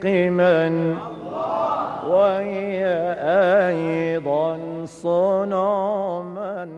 من وهي أيضا صنما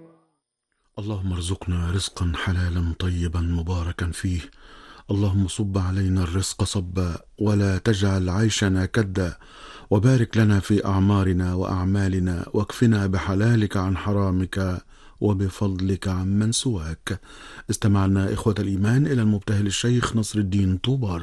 اللهم ارزقنا رزقا حلالا طيبا مباركا فيه اللهم صب علينا الرزق صبا ولا تجعل عيشنا كدا وبارك لنا في اعمارنا واعمالنا واكفنا بحلالك عن حرامك وبفضلك عمن سواك استمعنا اخوه الايمان الى المبتهل الشيخ نصر الدين طوبار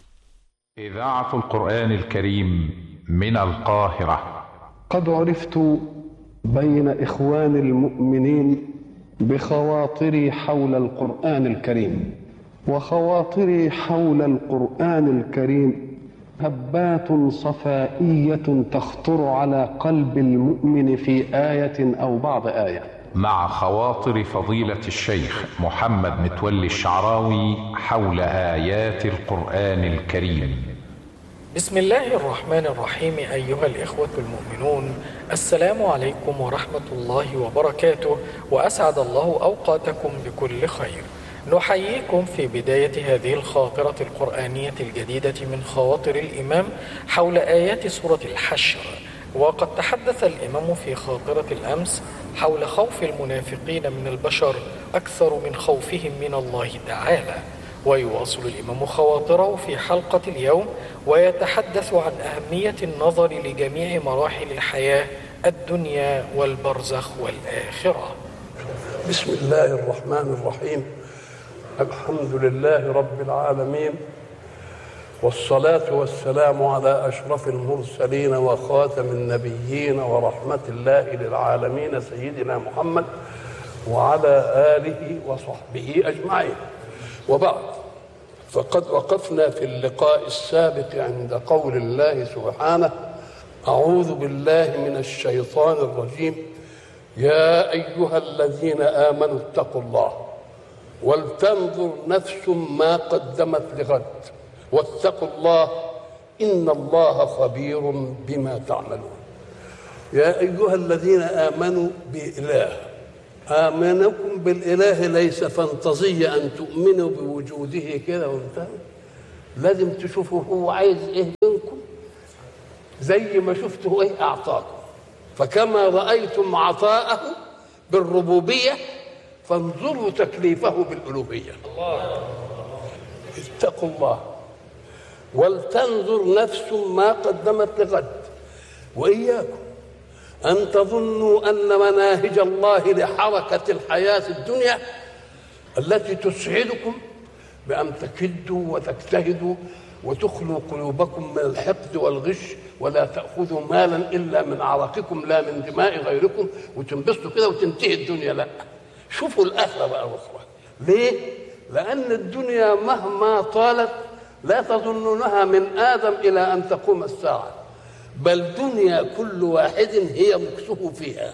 إذاعة القرآن الكريم من القاهرة قد عرفت بين إخوان المؤمنين بخواطري حول القرآن الكريم وخواطري حول القرآن الكريم هبات صفائية تخطر على قلب المؤمن في آية أو بعض آية مع خواطر فضيلة الشيخ محمد متولي الشعراوي حول آيات القرآن الكريم بسم الله الرحمن الرحيم أيها الإخوة المؤمنون السلام عليكم ورحمة الله وبركاته وأسعد الله أوقاتكم بكل خير نحييكم في بداية هذه الخاطرة القرآنية الجديدة من خواطر الإمام حول آيات سورة الحشر وقد تحدث الإمام في خاطرة الأمس حول خوف المنافقين من البشر أكثر من خوفهم من الله تعالى ويواصل الإمام خواطره في حلقة اليوم ويتحدث عن أهمية النظر لجميع مراحل الحياة الدنيا والبرزخ والآخرة بسم الله الرحمن الرحيم الحمد لله رب العالمين والصلاة والسلام على أشرف المرسلين وخاتم النبيين ورحمة الله للعالمين سيدنا محمد وعلى آله وصحبه أجمعين وبعد فقد وقفنا في اللقاء السابق عند قول الله سبحانه أعوذ بالله من الشيطان الرجيم يا أيها الذين آمنوا اتقوا الله ولتنظر نفس ما قدمت لغد واتقوا الله إن الله خبير بما تعملون يا أيها الذين آمنوا بإله آمنكم بالإله ليس فانتظية أن تؤمنوا بوجوده كده وانتهى لازم تشوفوا هو عايز إيه منكم زي ما شفتوا إيه أعطاكم فكما رأيتم عطاءه بالربوبية فانظروا تكليفه بالألوهية الله اتقوا الله ولتنظر نفس ما قدمت لغد وإياكم أن تظنوا أن مناهج الله لحركة الحياة الدنيا التي تسعدكم بأن تكدوا وتجتهدوا وتخلوا قلوبكم من الحقد والغش ولا تأخذوا مالا إلا من عرقكم لا من دماء غيركم وتنبسطوا كده وتنتهي الدنيا لا شوفوا الآخرة بقى الأخرى ليه؟ لأن الدنيا مهما طالت لا تظنونها من آدم إلى أن تقوم الساعة بل دنيا كل واحد هي مكسه فيها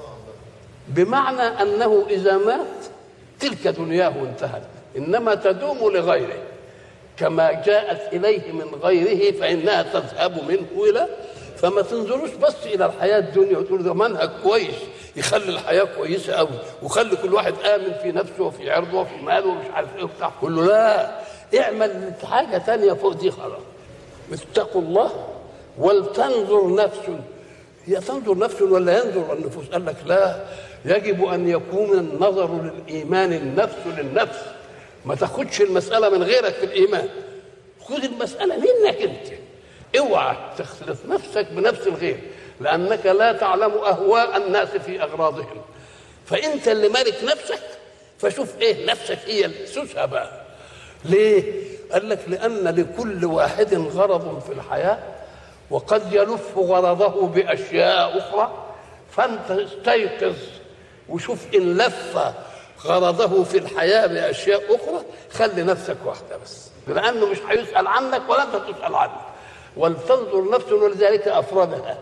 بمعنى انه اذا مات تلك دنياه انتهت انما تدوم لغيره كما جاءت اليه من غيره فانها تذهب منه الى فما تنظروش بس الى الحياه الدنيا وتقول ده منهج كويس يخلي الحياه كويسه قوي وخلي كل واحد امن في نفسه وفي عرضه وفي ماله ومش عارف ايه وبتاع كله لا اعمل حاجه ثانيه فوق دي خلاص اتقوا الله ولتنظر نفس هي تنظر نفس ولا ينظر النفوس قال لك لا يجب ان يكون النظر للايمان النفس للنفس ما تاخدش المساله من غيرك في الايمان خذ المساله منك انت اوعى تخلط نفسك بنفس الغير لانك لا تعلم اهواء الناس في اغراضهم فانت اللي مالك نفسك فشوف ايه نفسك هي سوسها بقى ليه قال لك لان لكل واحد غرض في الحياه وقد يلف غرضه باشياء اخرى فانت استيقظ وشوف ان لف غرضه في الحياه باشياء اخرى خلي نفسك واحده بس لانه مش هيسال عنك ولا انت تسال عنه ولتنظر نفس ولذلك افردها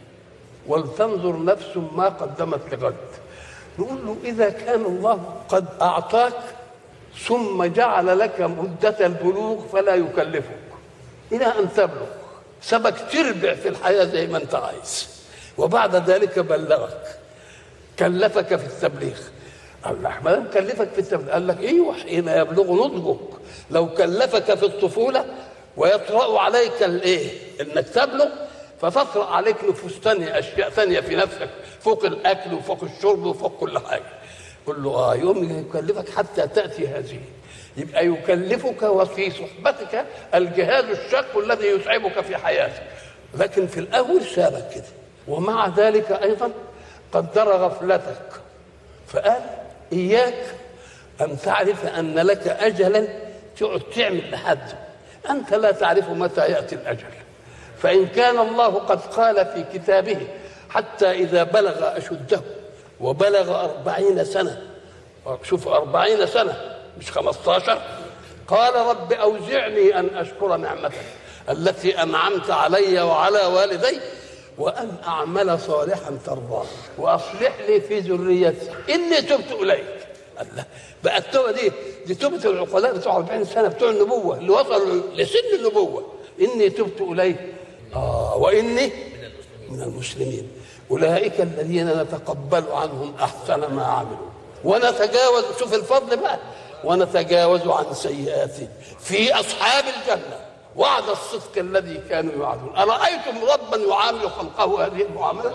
ولتنظر نفس ما قدمت لغد نقول له اذا كان الله قد اعطاك ثم جعل لك مده البلوغ فلا يكلفك الى ان تبلغ سبك تربع في الحياة زي ما أنت عايز وبعد ذلك بلغك كلفك في التبليغ الله ما دام كلفك في التبليغ قال لك ايوه حين يبلغ نضجك لو كلفك في الطفولة ويطرأ عليك الايه انك تبلغ فتطرأ عليك نفوس ثانية أشياء ثانية في نفسك فوق الأكل وفوق الشرب وفوق كل حاجة قل له آه يوم يكلفك حتى تأتي هذه يبقى يكلفك وفي صحبتك الجهاد الشاق الذي يتعبك في حياتك لكن في الأول سابك كده ومع ذلك أيضا قدر غفلتك فقال إياك أن تعرف أن لك أجلا تقعد تعمل لحد أنت لا تعرف متى يأتي الأجل فإن كان الله قد قال في كتابه حتى إذا بلغ أشده وبلغ أربعين سنة شوف أربعين سنة مش خمستاشر قال رب أوزعني أن أشكر نعمتك التي أنعمت علي وعلى والدي وأن أعمل صالحا ترضاه وأصلح لي في ذريتي إني تبت إليك الله بقى التوبة دي دي توبة العقلاء بتوع 40 سنة بتوع النبوة اللي وصلوا لسن النبوة إني تبت إليك آه وإني من المسلمين أولئك الذين نتقبل عنهم أحسن ما عملوا ونتجاوز شوف الفضل بقى ونتجاوز عن سيئاتهم في أصحاب الجنة وعد الصدق الذي كانوا يوعدون أرأيتم ربا يعامل خلقه هذه المعاملة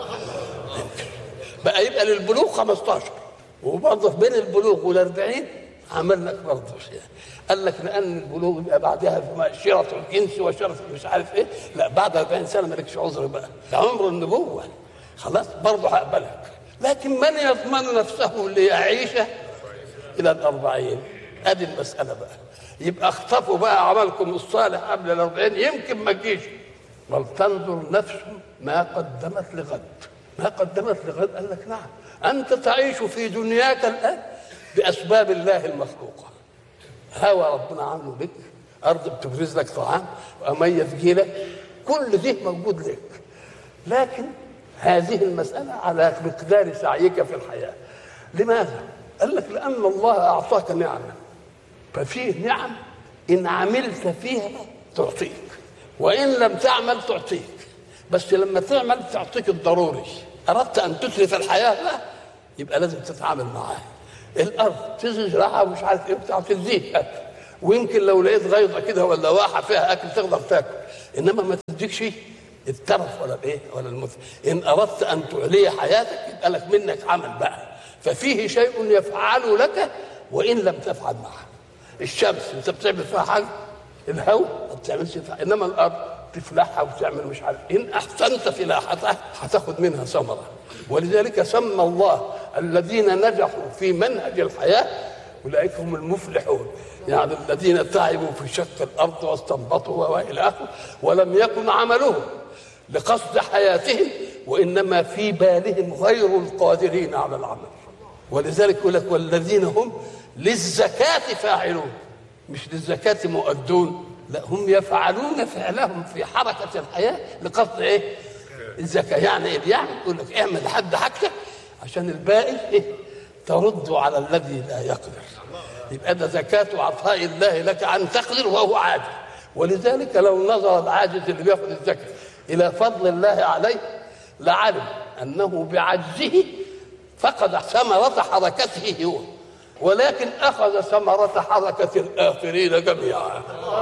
بقى يبقى للبلوغ 15 وبرضه بين البلوغ والأربعين عمل لك برضه شيء قال لك لان البلوغ يبقى بعدها شرط الجنس وشرط مش عارف ايه لا بعد 40 سنه مالكش عذر بقى ده عمر النبوه خلاص برضه هقبلك لكن من يضمن نفسه ليعيش الى الأربعين ادي المساله بقى يبقى اخطفوا بقى عملكم الصالح قبل الأربعين يمكن ما تجيش ولتنظر نفس ما قدمت لغد ما قدمت لغد قال لك نعم انت تعيش في دنياك الان باسباب الله المخلوقه هوى ربنا عامله لك ارض بتبرز لك طعام وميه تجيلك كل ده موجود لك لكن هذه المساله على مقدار سعيك في الحياه لماذا قال لك لان الله اعطاك نعمه ففيه نعم ان عملت فيها تعطيك وان لم تعمل تعطيك بس لما تعمل تعطيك الضروري اردت ان تتلف الحياه لا يبقى لازم تتعامل معاها الارض تزرعها ومش عارف ايه بتاع تديك اكل ويمكن لو لقيت غيضه كده ولا واحه فيها اكل تقدر تاكل انما ما تديكش الترف ولا الايه ولا المثل ان اردت ان تعلي حياتك يبقى لك منك عمل بقى ففيه شيء يفعل لك وان لم تفعل معه الشمس انت بتعمل فيها حاجه الهواء ما بتعملش فيها انما الارض تفلحها وتعمل مش عارف ان احسنت فلاحتها هتاخد منها ثمره ولذلك سمى الله الذين نجحوا في منهج الحياه اولئك هم المفلحون يعني الذين تعبوا في شق الارض واستنبطوا والى اخره ولم يكن عملهم لقصد حياتهم وانما في بالهم غير القادرين على العمل ولذلك يقول لك والذين هم للزكاة فاعلون مش للزكاة مؤدون لا هم يفعلون فعلهم في حركة الحياة لقصد ايه؟ الزكاة يعني ايه؟ يعني يقول لك اعمل لحد حاجتك عشان الباقي ايه؟ ترد على الذي لا يقدر يبقى ده زكاة عطاء الله لك أن تقدر وهو عاجز ولذلك لو نظر العاجز اللي بياخذ الزكاة إلى فضل الله عليه لعلم أنه بعجزه فقد ثمرة حركته هو ولكن أخذ ثمرة حركة الآخرين جميعا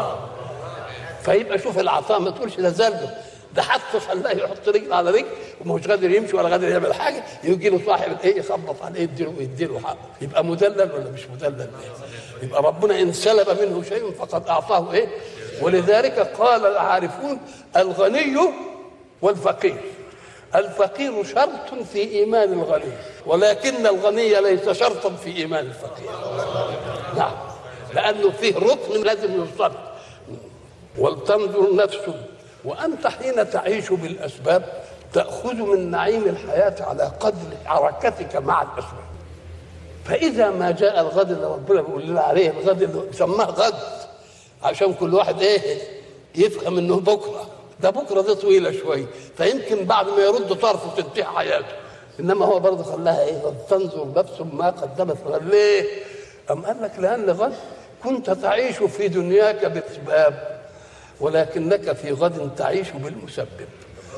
فيبقى شوف العطاء ما تقولش ده زلزل ده حتى خلاه يحط رجل على رجل ومش قادر يمشي ولا قادر يعمل حاجه يجي له صاحب الايه يخبط عليه يديله يديله حقه يبقى مدلل ولا مش مدلل يبقى ربنا ان سلب منه شيء فقد اعطاه ايه ولذلك قال العارفون الغني والفقير الفقير شرط في ايمان الغني ولكن الغني ليس شرطا في ايمان الفقير نعم لانه فيه ركن لازم يوصل ولتنظر نفس وانت حين تعيش بالاسباب تاخذ من نعيم الحياه على قدر حركتك مع الاسباب فاذا ما جاء الغد اللي ربنا بيقول لنا عليه الغد اللي سماه غد عشان كل واحد ايه يفهم انه بكره ده بكره دي طويله شويه فيمكن بعد ما يرد طرفه تنتهي حياته انما هو برضه خلاها ايه تنظر نفس ما قدمت غد ليه؟ أم قال لك لأن غد كنت تعيش في دنياك بأسباب ولكنك في غد تعيش بالمسبب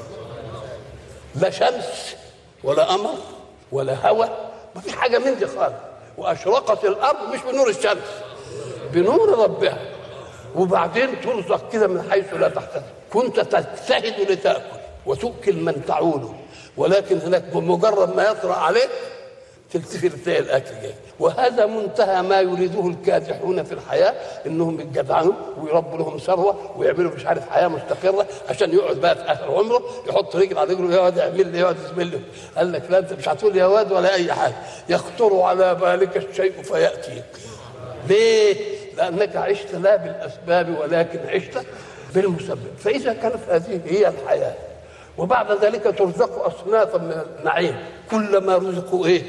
لا شمس ولا قمر ولا هواء ما فيش حاجة من دي خالص وأشرقت الأرض مش بنور الشمس بنور ربها وبعدين ترزق كده من حيث لا تحتسب كنت تجتهد لتاكل وتؤكل من تعول ولكن هناك بمجرد ما يطرا عليك تلتفت تلاقي الاكل جاي وهذا منتهى ما يريده الكادحون في الحياه انهم يتجدعنوا ويربوا لهم ثروه ويعملوا مش عارف حياه مستقره عشان يقعد بقى في اخر عمره يحط رجل على رجله يقعد يعمل لي يقعد يسمل لي قال لك لا انت مش هتقول يا واد ولا اي حاجه يخطر على بالك الشيء فياتيك ليه؟ لانك عشت لا بالاسباب ولكن عشت بالمسبب فاذا كانت هذه هي الحياه وبعد ذلك ترزق اصنافا من النعيم كلما رزقوا ايه؟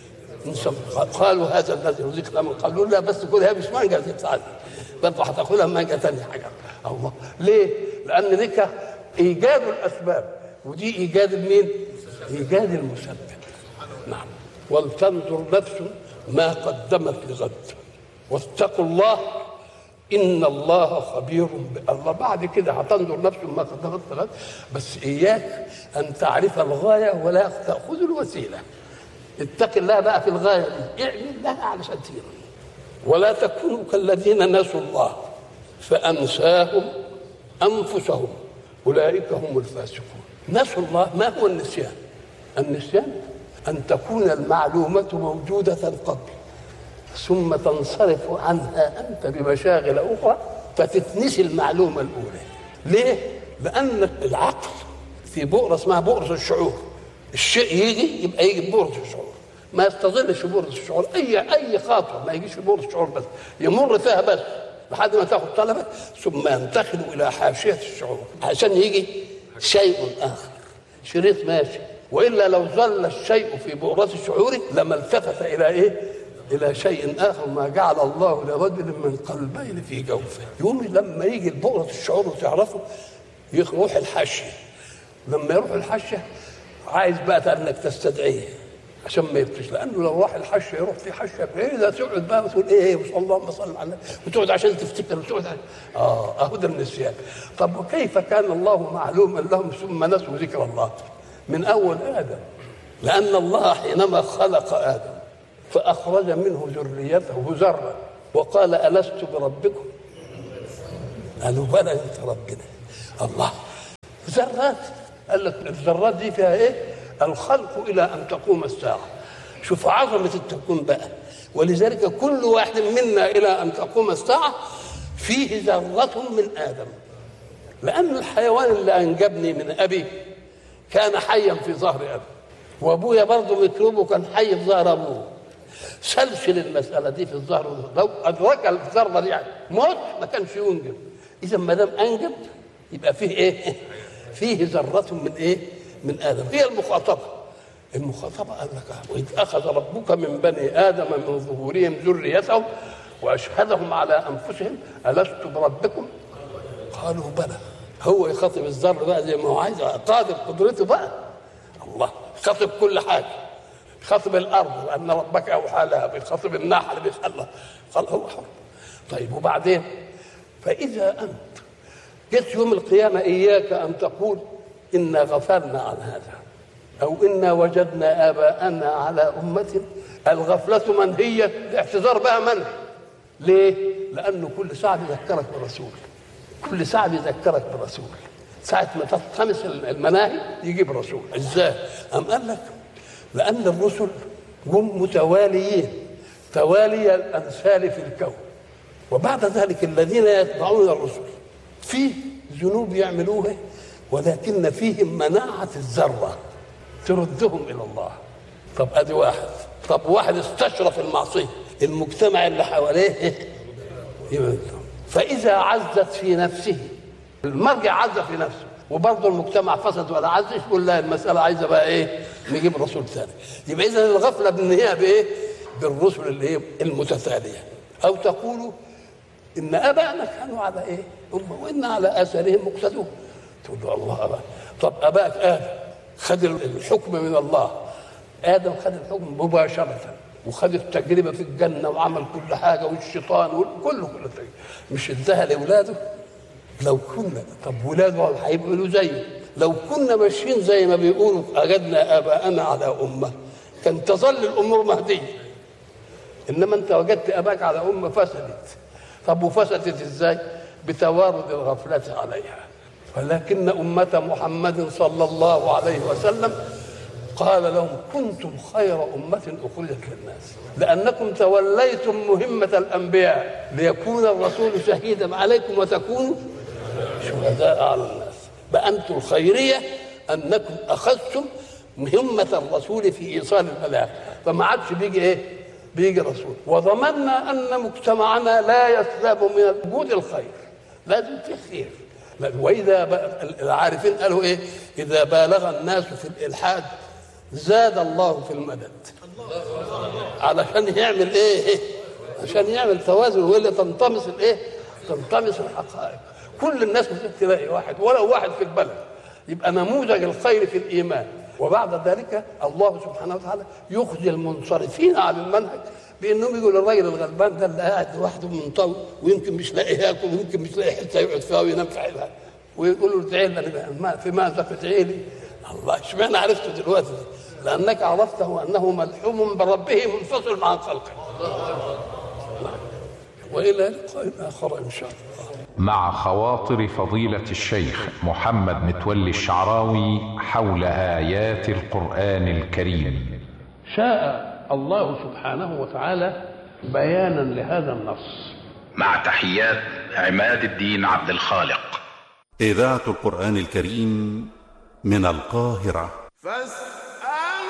قالوا هذا الذي رزقنا من قبل لا بس كلها مش مانجا تتعدي برضه هتاكلها مانجا ثانيه حاجه الله ليه؟ لان ذيك ايجاد الاسباب ودي ايجاد مين؟ ايجاد المسبب نعم ولتنظر نفس ما قدمت لغد واتقوا الله ان الله خبير الله بعد كده هتنظر نفس ما قدمت لغد بس اياك ان تعرف الغايه ولا تاخذ الوسيله اتق الله بقى في الغايه دي اعمل لها علشان تجري ولا تكونوا كالذين نسوا الله فانساهم انفسهم اولئك هم الفاسقون نسوا الله ما هو النسيان النسيان ان تكون المعلومه موجوده قبل ثم تنصرف عنها انت بمشاغل اخرى فتتنسي المعلومه الاولى ليه لان العقل في بؤره اسمها بؤره الشعور الشيء يجي يبقى يجي ببؤره الشعور ما يستظلش في بؤره الشعور اي اي خاطره ما يجيش في بؤره الشعور بس يمر فيها بس لحد ما تاخذ طلبه ثم ينتقل الى حاشيه الشعور عشان يجي شيء اخر شريط ماشي والا لو ظل الشيء في بؤرة الشعور لما التفت الى ايه؟ الى شيء اخر ما جعل الله لرجل من قلبين في جوفه يقوم لما يجي بؤرة الشعور وتعرفه يروح الحاشيه لما يروح الحاشيه عايز بقى انك تستدعيه عشان ما يبكيش لانه لو راح الحشه يروح في حشه بعيده تقعد بقى وتقول ايه وصلى اللهم صل على النبي وتقعد عشان تفتكر وتقعد عشان اه اهو ده النسيان طب وكيف كان الله معلوما لهم ثم نسوا ذكر الله من اول ادم لان الله حينما خلق ادم فاخرج منه ذريته ذرا وقال الست بربكم قالوا بلى انت ربنا الله ذرات قال لك الذرات دي فيها ايه الخلق الى ان تقوم الساعه شوف عظمه التكوين بقى ولذلك كل واحد منا الى ان تقوم الساعه فيه ذره من ادم لان الحيوان اللي انجبني من ابي كان حيا في ظهر ابي وابويا برضه ميكروبه كان حي في ظهر ابوه سلسل المساله دي في الظهر لو ادرك الذره دي يعني موت ما كانش ينجب اذا ما دام انجب يبقى فيه ايه؟ فيه ذره من ايه؟ من ادم هي المخاطبه المخاطبه قال لك واذ اخذ ربك من بني ادم من ظهورهم ذريتهم واشهدهم على انفسهم الست بربكم قالوا بلى هو يخاطب الذر بقى زي ما هو عايز قادر قدرته بقى الله يخاطب كل حاجه يخاطب الارض لان ربك اوحى لها بيخاطب النحل بيخلى قال هو حر طيب وبعدين فاذا انت جت يوم القيامه اياك ان تقول انا غفلنا عن هذا او انا وجدنا اباءنا على امه الغفله منهيه الاعتذار بها منهي ليه؟ لانه كل ساعه بيذكرك بالرسول كل ساعه بيذكرك بالرسول ساعة ما تلتمس المناهي يجيب الرسول ازاي؟ أم قال لك لأن الرسل هم متواليين توالي الأمثال في الكون وبعد ذلك الذين يتبعون الرسل في ذنوب يعملوها ولكن فيهم مناعة الذرة تردهم إلى الله طب أدي واحد طب واحد استشرف المعصية المجتمع اللي حواليه يمدهم فإذا عزت في نفسه المرجع عز في نفسه وبرضه المجتمع فسد ولا عزش يقول لا المسألة عايزة بقى إيه نجيب رسول ثاني يبقى إذا الغفلة بالنهاية بإيه بالرسل اللي هي المتتالية أو تقولوا إن آبائنا كانوا على إيه هم وإن على آثارهم مقتدون تقول له الله أبا طب أباك آدم خد الحكم من الله آدم خد الحكم مباشرة وخد التجربة في الجنة وعمل كل حاجة والشيطان وكله كل التجربة مش اداها لأولاده لو كنا طب ولاده هيبقوا زيه لو كنا ماشيين زي ما بيقولوا أجدنا آباءنا على أمة كان تظل الأمور مهدية إنما أنت وجدت أباك على أمة فسدت طب وفسدت إزاي؟ بتوارد الغفلة عليها ولكن أمة محمد صلى الله عليه وسلم قال لهم كنتم خير أمة أخرجت للناس لأنكم توليتم مهمة الأنبياء ليكون الرسول شهيدا عليكم وتكونوا شهداء على الناس بقى أنتم الخيرية أنكم أخذتم مهمة الرسول في إيصال البلاغ فما عادش بيجي إيه بيجي رسول وضمننا أن مجتمعنا لا يسلب من وجود الخير لازم في خير وإذا بقى العارفين قالوا إيه إذا بالغ الناس في الإلحاد زاد الله في المدد علشان يعمل ايه عشان يعمل توازن ولا تنطمس الايه تنطمس الحقائق كل الناس تلاقي واحد ولو واحد في البلد يبقى نموذج الخير في الايمان وبعد ذلك الله سبحانه وتعالى يخزي المنصرفين عن المنهج بانهم يقولوا الراجل الغلبان ده اللي قاعد لوحده منطوي ويمكن مش لاقي ياكل ويمكن مش لاقي حته يقعد فيها وينام في حيلها ويقولوا له تعالى لي في ماذا فتعي لي الله اشمعنى عرفته دلوقتي لانك عرفته انه ملحوم بربه منفصل عن خلقه والى لقاء اخر ان شاء الله مع خواطر فضيلة الشيخ محمد متولي الشعراوي حول آيات القرآن الكريم شاء الله سبحانه وتعالى بيانا لهذا النص مع تحيات عماد الدين عبد الخالق إذاعة القرآن الكريم من القاهرة فاستمعوا